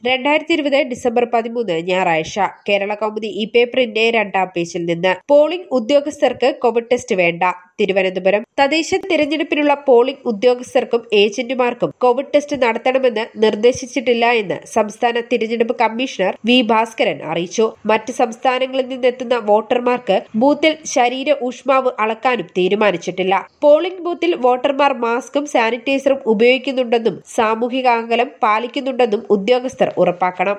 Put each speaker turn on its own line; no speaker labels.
രണ്ടായിരത്തി ഇരുപത് ഡിസംബർ പതിമൂന്ന് ഞായറാഴ്ച കേരള കൗമുദി ഇ പേപ്പറിന്റെ രണ്ടാം പേജിൽ നിന്ന് പോളിംഗ് ഉദ്യോഗസ്ഥർക്ക് കോവിഡ് ടെസ്റ്റ് വേണ്ട തിരുവനന്തപുരം തദ്ദേശ തിരഞ്ഞെടുപ്പിനുള്ള പോളിംഗ് ഉദ്യോഗസ്ഥർക്കും ഏജന്റുമാർക്കും കോവിഡ് ടെസ്റ്റ് നടത്തണമെന്ന് നിർദ്ദേശിച്ചിട്ടില്ല എന്ന് സംസ്ഥാന തിരഞ്ഞെടുപ്പ് കമ്മീഷണർ വി ഭാസ്കരൻ അറിയിച്ചു മറ്റ് സംസ്ഥാനങ്ങളിൽ നിന്നെത്തുന്ന വോട്ടർമാർക്ക് ബൂത്തിൽ ശരീര ഊഷ്മാവ് അളക്കാനും തീരുമാനിച്ചിട്ടില്ല പോളിംഗ് ബൂത്തിൽ വോട്ടർമാർ മാസ്കും സാനിറ്റൈസറും ഉപയോഗിക്കുന്നുണ്ടെന്നും സാമൂഹിക അകലം പാലിക്കുന്നുണ്ടെന്നും ഉദ്യോഗസ്ഥർ ഉറപ്പാക്കണം